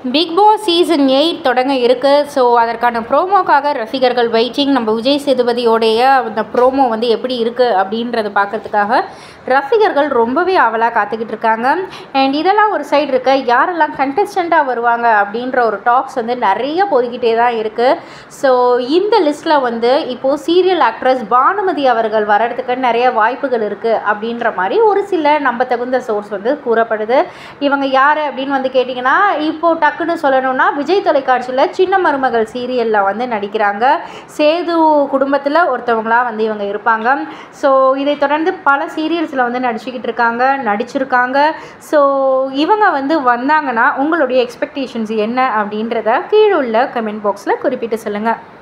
big Boss season eight தொடங்க இருக்கு so அதற்கான ப்ரோமோக்காக ரசிகர்கள் வெயிட்டிங் நம்ம விஜய் சேதுபதியோடைய அந்த ப்ரோமோ வந்து எப்படி இருக்குது அப்படின்றத பார்க்கறதுக்காக ரசிகர்கள் ரொம்பவே ஆவலாக காத்துக்கிட்டு இருக்காங்க அண்ட் இதெல்லாம் ஒரு சைடு இருக்க யாரெல்லாம் கண்டஸ்டண்ட்டாக வருவாங்க அப்படின்ற ஒரு டாக்ஸ் வந்து நிறைய போய்கிட்டே தான் இருக்குது ஸோ இந்த லிஸ்ட்டில் வந்து இப்போது சீரியல் ஆக்ட்ரஸ் பானுமதி அவர்கள் வர்றதுக்கு நிறைய வாய்ப்புகள் இருக்குது அப்படின்ற மாதிரி ஒரு சில நம்ப தகுந்த சோர்ஸ் வந்து கூறப்படுது இவங்க யார் அப்படின்னு வந்து கேட்டிங்கன்னா இப்போது டக்குன்னு சொல்லணும்னா விஜய் தொலைக்காட்சியில் சின்ன மருமகள் சீரியலில் வந்து நடிக்கிறாங்க சேது குடும்பத்தில் ஒருத்தவங்களா வந்து இவங்க இருப்பாங்க ஸோ இதை தொடர்ந்து பல சீரியல்ஸில் வந்து நடிச்சுக்கிட்டு இருக்காங்க நடிச்சிருக்காங்க ஸோ இவங்க வந்து வந்தாங்கன்னா உங்களுடைய எக்ஸ்பெக்டேஷன்ஸ் என்ன அப்படின்றத கீழே உள்ள கமெண்ட் பாக்ஸில் குறிப்பிட்டு சொல்லுங்கள்